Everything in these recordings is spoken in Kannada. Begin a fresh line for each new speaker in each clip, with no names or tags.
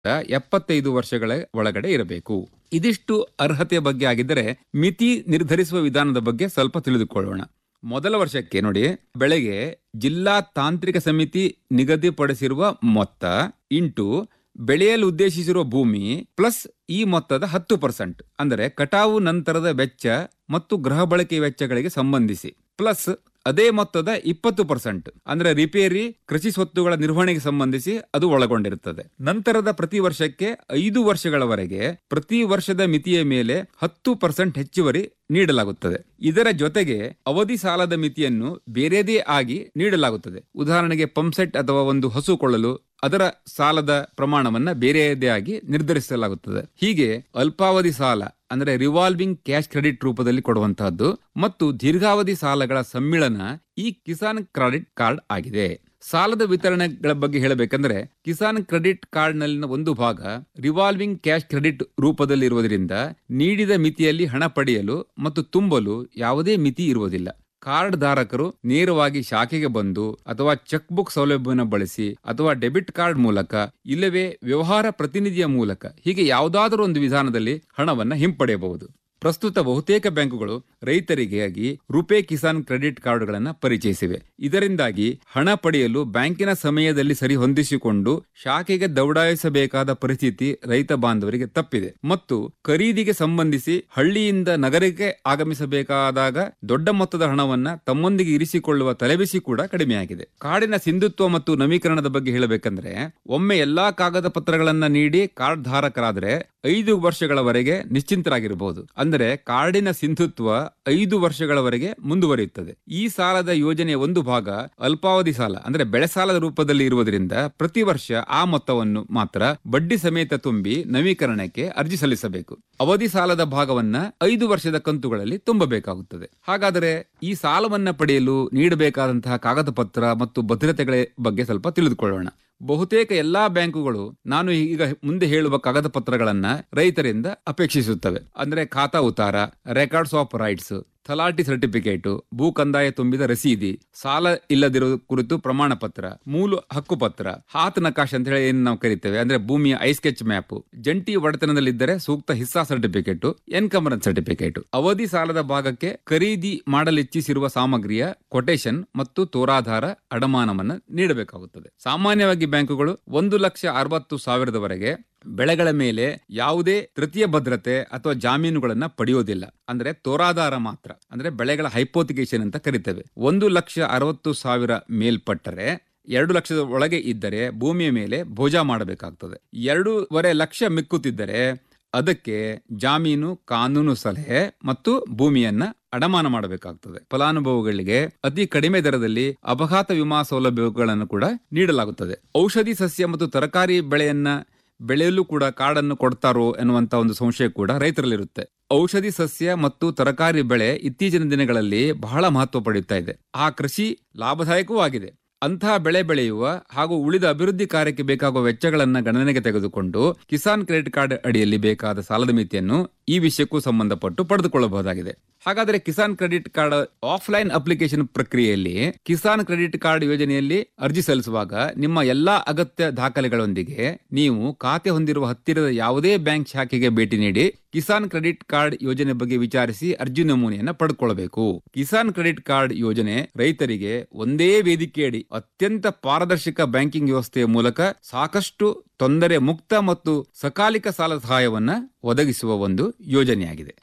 ಎಪ್ಪತ್ತೈದು ವರ್ಷಗಳ ಒಳಗಡೆ ಇರಬೇಕು ಇದಿಷ್ಟು ಅರ್ಹತೆಯ ಬಗ್ಗೆ ಆಗಿದ್ದರೆ ಮಿತಿ ನಿರ್ಧರಿಸುವ ವಿಧಾನದ ಬಗ್ಗೆ ಸ್ವಲ್ಪ ತಿಳಿದುಕೊಳ್ಳೋಣ ಮೊದಲ ವರ್ಷಕ್ಕೆ ನೋಡಿ ಬೆಳೆಗೆ ಜಿಲ್ಲಾ ತಾಂತ್ರಿಕ ಸಮಿತಿ ನಿಗದಿಪಡಿಸಿರುವ ಮೊತ್ತ ಇಂಟು ಬೆಳೆಯಲು ಉದ್ದೇಶಿಸಿರುವ ಭೂಮಿ ಪ್ಲಸ್ ಈ ಮೊತ್ತದ ಹತ್ತು ಪರ್ಸೆಂಟ್ ಅಂದರೆ ಕಟಾವು ನಂತರದ ವೆಚ್ಚ ಮತ್ತು ಗೃಹ ಬಳಕೆ ವೆಚ್ಚಗಳಿಗೆ ಸಂಬಂಧಿಸಿ ಪ್ಲಸ್ ಅದೇ ಮೊತ್ತದ ಇಪ್ಪತ್ತು ಪರ್ಸೆಂಟ್ ಅಂದ್ರೆ ರಿಪೇರಿ ಕೃಷಿ ಸ್ವತ್ತುಗಳ ನಿರ್ವಹಣೆಗೆ ಸಂಬಂಧಿಸಿ ಅದು ಒಳಗೊಂಡಿರುತ್ತದೆ ನಂತರದ ಪ್ರತಿ ವರ್ಷಕ್ಕೆ ಐದು ವರ್ಷಗಳವರೆಗೆ ಪ್ರತಿ ವರ್ಷದ ಮಿತಿಯ ಮೇಲೆ ಹತ್ತು ಪರ್ಸೆಂಟ್ ಹೆಚ್ಚುವರಿ ನೀಡಲಾಗುತ್ತದೆ ಇದರ ಜೊತೆಗೆ ಅವಧಿ ಸಾಲದ ಮಿತಿಯನ್ನು ಬೇರೆದೇ ಆಗಿ ನೀಡಲಾಗುತ್ತದೆ ಉದಾಹರಣೆಗೆ ಪಂಪ್ಸೆಟ್ ಅಥವಾ ಒಂದು ಹಸು ಕೊಳ್ಳಲು ಅದರ ಸಾಲದ ಪ್ರಮಾಣವನ್ನ ಬೇರೆಯದೇ ಆಗಿ ನಿರ್ಧರಿಸಲಾಗುತ್ತದೆ ಹೀಗೆ ಅಲ್ಪಾವಧಿ ಸಾಲ ಅಂದ್ರೆ ರಿವಾಲ್ವಿಂಗ್ ಕ್ಯಾಶ್ ಕ್ರೆಡಿಟ್ ರೂಪದಲ್ಲಿ ಕೊಡುವಂತಹದ್ದು ಮತ್ತು ದೀರ್ಘಾವಧಿ ಸಾಲಗಳ ಸಮ್ಮಿಳನ ಈ ಕಿಸಾನ್ ಕ್ರೆಡಿಟ್ ಕಾರ್ಡ್ ಆಗಿದೆ ಸಾಲದ ವಿತರಣೆಗಳ ಬಗ್ಗೆ ಹೇಳಬೇಕಂದ್ರೆ ಕಿಸಾನ್ ಕ್ರೆಡಿಟ್ ಕಾರ್ಡ್ ನಲ್ಲಿನ ಒಂದು ಭಾಗ ರಿವಾಲ್ವಿಂಗ್ ಕ್ಯಾಶ್ ಕ್ರೆಡಿಟ್ ರೂಪದಲ್ಲಿರುವುದರಿಂದ ನೀಡಿದ ಮಿತಿಯಲ್ಲಿ ಹಣ ಪಡೆಯಲು ಮತ್ತು ತುಂಬಲು ಯಾವುದೇ ಮಿತಿ ಇರುವುದಿಲ್ಲ ಕಾರ್ಡ್ ಧಾರಕರು ನೇರವಾಗಿ ಶಾಖೆಗೆ ಬಂದು ಅಥವಾ ಚೆಕ್ ಬುಕ್ ಸೌಲಭ್ಯವನ್ನು ಬಳಸಿ ಅಥವಾ ಡೆಬಿಟ್ ಕಾರ್ಡ್ ಮೂಲಕ ಇಲ್ಲವೇ ವ್ಯವಹಾರ ಪ್ರತಿನಿಧಿಯ ಮೂಲಕ ಹೀಗೆ ಯಾವುದಾದರೂ ಒಂದು ವಿಧಾನದಲ್ಲಿ ಹಣವನ್ನು ಹಿಂಪಡೆಯಬಹುದು ಪ್ರಸ್ತುತ ಬಹುತೇಕ ಬ್ಯಾಂಕುಗಳು ರೈತರಿಗಾಗಿ ರುಪೇ ಕಿಸಾನ್ ಕ್ರೆಡಿಟ್ ಕಾರ್ಡ್ಗಳನ್ನು ಪರಿಚಯಿಸಿವೆ ಇದರಿಂದಾಗಿ ಹಣ ಪಡೆಯಲು ಬ್ಯಾಂಕಿನ ಸಮಯದಲ್ಲಿ ಸರಿ ಹೊಂದಿಸಿಕೊಂಡು ಶಾಖೆಗೆ ದೌಡಾಯಿಸಬೇಕಾದ ಪರಿಸ್ಥಿತಿ ರೈತ ಬಾಂಧವರಿಗೆ ತಪ್ಪಿದೆ ಮತ್ತು ಖರೀದಿಗೆ ಸಂಬಂಧಿಸಿ ಹಳ್ಳಿಯಿಂದ ನಗರಕ್ಕೆ ಆಗಮಿಸಬೇಕಾದಾಗ ದೊಡ್ಡ ಮೊತ್ತದ ಹಣವನ್ನ ತಮ್ಮೊಂದಿಗೆ ಇರಿಸಿಕೊಳ್ಳುವ ತಲೆಬಿಸಿ ಕೂಡ ಕಡಿಮೆಯಾಗಿದೆ ಕಾಡಿನ ಸಿಂಧುತ್ವ ಮತ್ತು ನವೀಕರಣದ ಬಗ್ಗೆ ಹೇಳಬೇಕಂದ್ರೆ ಒಮ್ಮೆ ಎಲ್ಲಾ ಕಾಗದ ಪತ್ರಗಳನ್ನ ನೀಡಿ ಕಾರ್ಡ್ ಧಾರಕರಾದ್ರೆ ಐದು ವರ್ಷಗಳವರೆಗೆ ನಿಶ್ಚಿಂತರಾಗಿರಬಹುದು ಅಂದರೆ ಕಾರ್ಡಿನ ಸಿಂಧುತ್ವ ಐದು ವರ್ಷಗಳವರೆಗೆ ಮುಂದುವರಿಯುತ್ತದೆ ಈ ಸಾಲದ ಯೋಜನೆಯ ಒಂದು ಭಾಗ ಅಲ್ಪಾವಧಿ ಸಾಲ ಅಂದ್ರೆ ಬೆಳೆ ಸಾಲದ ರೂಪದಲ್ಲಿ ಇರುವುದರಿಂದ ಪ್ರತಿ ವರ್ಷ ಆ ಮೊತ್ತವನ್ನು ಮಾತ್ರ ಬಡ್ಡಿ ಸಮೇತ ತುಂಬಿ ನವೀಕರಣಕ್ಕೆ ಅರ್ಜಿ ಸಲ್ಲಿಸಬೇಕು ಅವಧಿ ಸಾಲದ ಭಾಗವನ್ನ ಐದು ವರ್ಷದ ಕಂತುಗಳಲ್ಲಿ ತುಂಬಬೇಕಾಗುತ್ತದೆ ಹಾಗಾದರೆ ಈ ಸಾಲವನ್ನ ಪಡೆಯಲು ನೀಡಬೇಕಾದಂತಹ ಕಾಗದ ಪತ್ರ ಮತ್ತು ಭದ್ರತೆಗಳ ಬಗ್ಗೆ ಸ್ವಲ್ಪ ತಿಳಿದುಕೊಳ್ಳೋಣ ಬಹುತೇಕ ಎಲ್ಲಾ ಬ್ಯಾಂಕುಗಳು ನಾನು ಈಗ ಮುಂದೆ ಹೇಳುವ ಕಾಗದ ಪತ್ರಗಳನ್ನ ರೈತರಿಂದ ಅಪೇಕ್ಷಿಸುತ್ತವೆ ಅಂದ್ರೆ ಖಾತಾ ಉತ್ತಾರ ರೆಕಾರ್ಡ್ಸ್ ಆಫ್ ರೈಟ್ಸ್ ತಲಾಟಿ ಸರ್ಟಿಫಿಕೇಟ್ ಭೂ ಕಂದಾಯ ತುಂಬಿದ ರಸೀದಿ ಸಾಲ ಇಲ್ಲದಿರೋ ಕುರಿತು ಪ್ರಮಾಣ ಪತ್ರ ಮೂಲ ಹಕ್ಕು ಪತ್ರ ಹಾತ್ ನಕಾಶ್ ಅಂತ ಹೇಳಿ ಏನು ನಾವು ಕರಿತೇವೆ ಅಂದ್ರೆ ಭೂಮಿಯ ಐ ಸ್ಕೆಚ್ ಮ್ಯಾಪ್ ಜಂಟಿ ಒಡೆತನದಲ್ಲಿದ್ದರೆ ಸೂಕ್ತ ಹಿಸ್ಸಾ ಸರ್ಟಿಫಿಕೇಟ್ ಎನ್ಕಮರೆನ್ಸ್ ಸರ್ಟಿಫಿಕೇಟ್ ಅವಧಿ ಸಾಲದ ಭಾಗಕ್ಕೆ ಖರೀದಿ ಮಾಡಲಿಚ್ಛಿಸಿರುವ ಸಾಮಗ್ರಿಯ ಕೊಟೇಶನ್ ಮತ್ತು ತೋರಾಧಾರ ಅಡಮಾನವನ್ನ ನೀಡಬೇಕಾಗುತ್ತದೆ ಸಾಮಾನ್ಯವಾಗಿ ಬ್ಯಾಂಕುಗಳು ಒಂದು ಲಕ್ಷ ಅರವತ್ತು ಸಾವಿರದವರೆಗೆ ಬೆಳೆಗಳ ಮೇಲೆ ಯಾವುದೇ ತೃತೀಯ ಭದ್ರತೆ ಅಥವಾ ಜಾಮೀನುಗಳನ್ನ ಪಡೆಯೋದಿಲ್ಲ ಅಂದ್ರೆ ತೋರಾಧಾರ ಮಾತ್ರ ಅಂದ್ರೆ ಬೆಳೆಗಳ ಹೈಪೋತಿಕೇಶನ್ ಅಂತ ಕರಿತೇವೆ ಒಂದು ಲಕ್ಷ ಅರವತ್ತು ಸಾವಿರ ಮೇಲ್ಪಟ್ಟರೆ ಎರಡು ಲಕ್ಷದ ಒಳಗೆ ಇದ್ದರೆ ಭೂಮಿಯ ಮೇಲೆ ಭೋಜ ಮಾಡಬೇಕಾಗ್ತದೆ ಎರಡೂವರೆ ಲಕ್ಷ ಮಿಕ್ಕುತ್ತಿದ್ದರೆ ಅದಕ್ಕೆ ಜಾಮೀನು ಕಾನೂನು ಸಲಹೆ ಮತ್ತು ಭೂಮಿಯನ್ನ ಅಡಮಾನ ಮಾಡಬೇಕಾಗ್ತದೆ ಫಲಾನುಭವಿಗಳಿಗೆ ಅತಿ ಕಡಿಮೆ ದರದಲ್ಲಿ ಅಪಘಾತ ವಿಮಾ ಸೌಲಭ್ಯಗಳನ್ನು ಕೂಡ ನೀಡಲಾಗುತ್ತದೆ ಔಷಧಿ ಸಸ್ಯ ಮತ್ತು ತರಕಾರಿ ಬೆಳೆಯನ್ನ ಬೆಳೆಯಲು ಕೂಡ ಕಾಡನ್ನು ಕೊಡ್ತಾರೋ ಎನ್ನುವಂತ ಒಂದು ಸಂಶಯ ಕೂಡ ರೈತರಲ್ಲಿರುತ್ತೆ ಔಷಧಿ ಸಸ್ಯ ಮತ್ತು ತರಕಾರಿ ಬೆಳೆ ಇತ್ತೀಚಿನ ದಿನಗಳಲ್ಲಿ ಬಹಳ ಮಹತ್ವ ಪಡೆಯುತ್ತಾ ಇದೆ ಆ ಕೃಷಿ ಲಾಭದಾಯಕವೂ ಆಗಿದೆ ಅಂತಹ ಬೆಳೆ ಬೆಳೆಯುವ ಹಾಗೂ ಉಳಿದ ಅಭಿವೃದ್ಧಿ ಕಾರ್ಯಕ್ಕೆ ಬೇಕಾಗುವ ವೆಚ್ಚಗಳನ್ನು ಗಣನೆಗೆ ತೆಗೆದುಕೊಂಡು ಕಿಸಾನ್ ಕ್ರೆಡಿಟ್ ಕಾರ್ಡ್ ಅಡಿಯಲ್ಲಿ ಬೇಕಾದ ಸಾಲದ ಮಿತಿಯನ್ನು ಈ ವಿಷಯಕ್ಕೂ ಸಂಬಂಧಪಟ್ಟು ಪಡೆದುಕೊಳ್ಳಬಹುದಾಗಿದೆ ಹಾಗಾದರೆ Kisan credit card offline application ಪ್ರಕ್ರಿಯೆಯಲ್ಲಿ ಕಿಸಾನ್ ಕ್ರೆಡಿಟ್ ಕಾರ್ಡ್ ಯೋಜನೆಯಲ್ಲಿ ಅರ್ಜಿ ಸಲ್ಲಿಸುವಾಗ ನಿಮ್ಮ ಎಲ್ಲಾ ಅಗತ್ಯ ದಾಖಲೆಗಳೊಂದಿಗೆ ನೀವು ಖಾತೆ ಹೊಂದಿರುವ ಹತ್ತಿರದ ಯಾವುದೇ ಬ್ಯಾಂಕ್ ಶಾಖೆಗೆ ಭೇಟಿ ನೀಡಿ ಕಿಸಾನ್ ಕ್ರೆಡಿಟ್ ಕಾರ್ಡ್ ಯೋಜನೆ ಬಗ್ಗೆ ವಿಚಾರಿಸಿ ಅರ್ಜಿ ನಮೂನೆಯನ್ನ ಪಡೆದುಕೊಳ್ಳಬೇಕು ಕಿಸಾನ್ ಕ್ರೆಡಿಟ್ ಕಾರ್ಡ್ ಯೋಜನೆ ರೈತರಿಗೆ ಒಂದೇ ವೇದಿಕೆಯಡಿ ಅತ್ಯಂತ ಪಾರದರ್ಶಕ ಬ್ಯಾಂಕಿಂಗ್ ವ್ಯವಸ್ಥೆಯ ಮೂಲಕ ಸಾಕಷ್ಟು ತೊಂದರೆ ಮುಕ್ತ ಮತ್ತು ಸಕಾಲಿಕ ಸಾಲ ಸಹಾಯವನ್ನ ಒದಗಿಸುವ ಒಂದು ಯೋಜನೆಯಾಗಿದೆ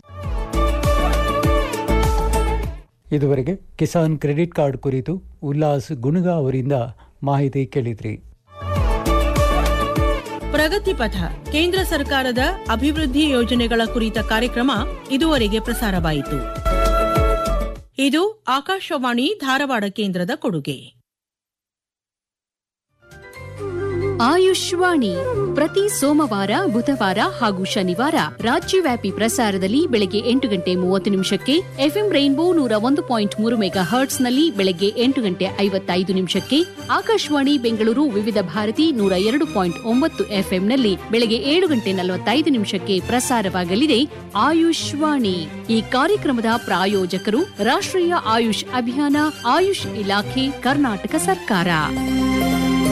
ಇದುವರೆಗೆ ಕಿಸಾನ್ ಕ್ರೆಡಿಟ್ ಕಾರ್ಡ್ ಕುರಿತು ಉಲ್ಲಾಸ್ ಗುಣಗ ಅವರಿಂದ ಮಾಹಿತಿ ಕೇಳಿದ್ರಿ
ಪ್ರಗತಿ ಪಥ ಕೇಂದ್ರ ಸರ್ಕಾರದ ಅಭಿವೃದ್ಧಿ ಯೋಜನೆಗಳ ಕುರಿತ ಕಾರ್ಯಕ್ರಮ ಇದುವರೆಗೆ ಪ್ರಸಾರವಾಯಿತು ಇದು ಆಕಾಶವಾಣಿ ಧಾರವಾಡ ಕೇಂದ್ರದ ಕೊಡುಗೆ
ಆಯುಷ್ವಾಣಿ ಪ್ರತಿ ಸೋಮವಾರ ಬುಧವಾರ ಹಾಗೂ ಶನಿವಾರ ರಾಜ್ಯವ್ಯಾಪಿ ಪ್ರಸಾರದಲ್ಲಿ ಬೆಳಗ್ಗೆ ಎಂಟು ಗಂಟೆ ಮೂವತ್ತು ನಿಮಿಷಕ್ಕೆ ಎಫ್ಎಂ ರೈನ್ಬೋ ನೂರ ಒಂದು ಪಾಯಿಂಟ್ ಮೂರು ಮೆಗಾ ಹರ್ಟ್ಸ್ನಲ್ಲಿ ಬೆಳಗ್ಗೆ ಎಂಟು ಗಂಟೆ ಐವತ್ತೈದು ನಿಮಿಷಕ್ಕೆ ಆಕಾಶವಾಣಿ ಬೆಂಗಳೂರು ವಿವಿಧ ಭಾರತಿ ನೂರ ಎರಡು ಪಾಯಿಂಟ್ ಒಂಬತ್ತು ಎಫ್ಎಂನಲ್ಲಿ ಬೆಳಗ್ಗೆ ಏಳು ಗಂಟೆ ನಲವತ್ತೈದು ನಿಮಿಷಕ್ಕೆ ಪ್ರಸಾರವಾಗಲಿದೆ ಆಯುಷ್ವಾಣಿ ಈ ಕಾರ್ಯಕ್ರಮದ ಪ್ರಾಯೋಜಕರು ರಾಷ್ಟ್ರೀಯ ಆಯುಷ್ ಅಭಿಯಾನ ಆಯುಷ್ ಇಲಾಖೆ ಕರ್ನಾಟಕ ಸರ್ಕಾರ